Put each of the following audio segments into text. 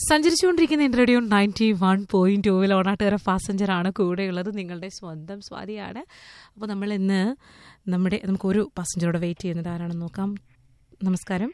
സഞ്ചരിച്ചുകൊണ്ടിരിക്കുന്ന എൻ്റെ radio ninety one point ടൂവിൽ Onattukara passenger ആണ് കൂടെയുള്ളത് നിങ്ങളുടെ സ്വന്തം സ്വാതിയാണ് അപ്പോൾ നമ്മൾ ഇന്ന് നമ്മുടെ നമുക്കൊരു പാസഞ്ചറോട് വെയിറ്റ് ചെയ്യുന്നത് ആരാണെന്ന് നോക്കാം നമസ്കാരം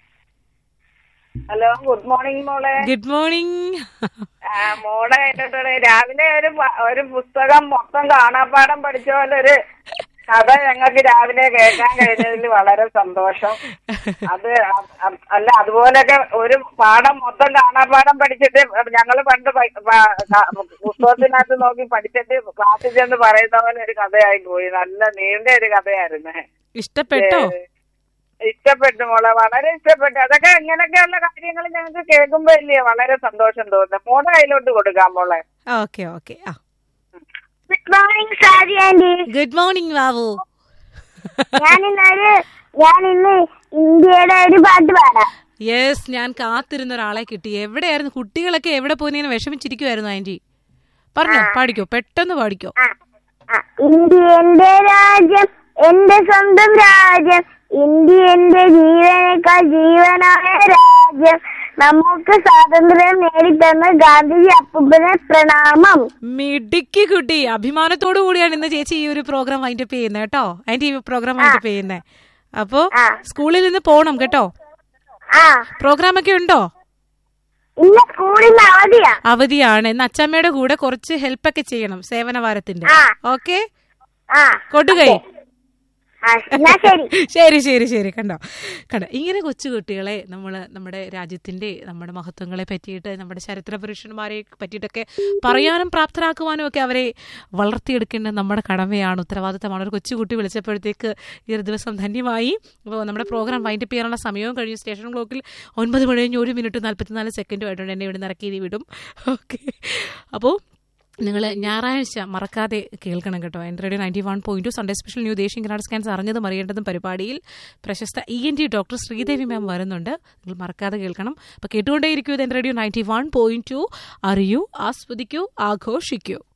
ഹലോ ഗുഡ് മോർണിംഗ് മോളെ ഗുഡ് മോർണിംഗ് ആ, മോളെ എന്നിട്ട് രാവിലെ ഒരു പ- ഒരു പുസ്തകം മൊത്തം കാണാപ്പാഠം പഠിച്ച പോലെ ഒരു കഥ ഞങ്ങൾക്ക് രാവിലെ കേൾക്കാൻ കഴിഞ്ഞതിൽ വളരെ സന്തോഷം അത് അ- അ- അല്ല അതുപോലൊക്കെ ഒരു പാഠം മൊത്തം കാണാപ്പാഠം പഠിച്ചിട്ട് ഞങ്ങൾ പണ്ട് പ- പ- ക- പുസ്തകത്തിനകത്ത് നോക്കി പഠിച്ചിട്ട് ക്ലാസ്സിൽ ചെന്ന് പറയുന്ന പോലെ ഒരു കഥയായി പോയി നല്ല നീണ്ട ഒരു കഥയായിരുന്നു ഇഷ്ടപ്പെട്ടോ ഇഷ്ടപ്പെട്ടു മോളെ വളരെ ഇഷ്ടപ്പെട്ടു അതൊക്കെ ഇങ്ങനെയൊക്കെയുള്ള കാര്യങ്ങൾ ഞങ്ങൾക്ക് കേൾക്കുമ്പോ ഇല്ലേ വളരെ സന്തോഷം തോന്നുന്നു മോളെ കയ്യിലോട്ട് കൊടുക്കാം മോളെ ഓക്കെ ഓക്കെ ആ good morning sorry aunty good morning Babu ഞാൻ ഇന്നൊരു ഞാൻ ഇന്ന് ഇന്ത്യയുടെ ഒരു പാട്ട് പാടാം യെസ് ഞാൻ കാത്തിരുന്ന ഒരാളെ കിട്ടി എവിടെയായിരുന്നു കുട്ടികളൊക്കെ എവിടെ പോയി വിഷമിച്ചിരിക്കുമായിരുന്നു ആന്റി പറഞ്ഞോ പാടിക്കോ പെട്ടെന്ന് പാടിക്കോ ആ, ആ. ഇന്ത്യ എന്റെ രാജ്യം എന്റെ സ്വന്തം രാജ്യം ഇന്ത്യ എന്റെ ജീവനേക്കാൾ ജീവനായ രാജ്യം നമുക്ക് സ്വാതന്ത്ര്യം നേടിത്തന്ന ഗാന്ധിജി അപ്പൂപ്പനെ പ്രണാമം മിടുക്കി കുട്ടി അഭിമാനത്തോടു കൂടിയാണ് ഇന്ന് ചേച്ചി ഈ ഒരു പ്രോഗ്രാം വൈൻഡപ്പ് ചെയ്യുന്നത് കേട്ടോ അതിന്റെ ഈ പ്രോഗ്രാം വൈൻഡപ്പ് ചെയ്യുന്നത് അപ്പോ ആ. സ്കൂളിൽ നിന്ന് പോണം കേട്ടോ ആ പ്രോഗ്രാം ഒക്കെ ഉണ്ടോ ഇന്ന് സ്കൂളിൽ നിന്ന് അവധിയാ അവധിയാണ് ഇന്ന് അച്ചമ്മയുടെ കൂടെ കുറച്ച് ഹെൽപ്പ് ഒക്കെ ചെയ്യണം സേവന വാരത്തിന്റെ ആ. ഓക്കെ ആ കൊടുകൈ ആ എന്നാ ശരി ശരി ശരി ശരി കണ്ടോ കണ്ടോ ഇങ്ങനെ കൊച്ചു കുട്ടികളെ നമ്മൾ നമ്മുടെ രാജ്യത്തിന്റെ നമ്മുടെ മഹത്വങ്ങളെ പറ്റിയിട്ട് നമ്മുടെ ചരിത്ര പുരുഷന്മാരെ പറ്റിയിട്ടൊക്കെ പറയാനും പ്രാപ്തരാക്കുവാനും ഒക്കെ അവരെ വളർത്തിയെടുക്കേണ്ടത് നമ്മുടെ കടമയാണ് ഉത്തരവാദിത്തമാണ് ഒരു കൊച്ചുകുട്ടി വിളിച്ചപ്പോഴത്തേക്ക് ഈ ഒരു ദിവസം ധന്യമായി അപ്പോൾ നമ്മുടെ പ്രോഗ്രാം വൈൻഡപ്പ് ചെയ്യാനുള്ള സമയവും കഴിഞ്ഞു സ്റ്റേഷൻ ക്ലോക്കിൽ ഒൻപത് മണി കഴിഞ്ഞ് ഒരു മിനിറ്റ് നാൽപ്പത്തിനാല് സെക്കൻഡും ആയിട്ടുണ്ട് എന്നെ ഇവിടെ ഇറക്കി വിടും ഓക്കെ അപ്പോൾ നിങ്ങൾ ഞായറാഴ്ച മറക്കാതെ കേൾക്കണം കേട്ടോ എൻ്റെ radio ninety one point two Sunday special new ദേശീയ കനാട് സ്കാൻസ് അറിഞ്ഞതും അറിയേണ്ടതും പരിപാടിയിൽ പ്രശസ്ത E N T doctor Sreedevi ma'am വരുന്നുണ്ട് നിങ്ങൾ മറക്കാതെ കേൾക്കണം അപ്പോൾ കേട്ടുകൊണ്ടേയിരിക്കൂ ഇത് എൻ്റെ radio ninety one point two അറിയൂ ആസ്വദിക്കൂ ആഘോഷിക്കൂ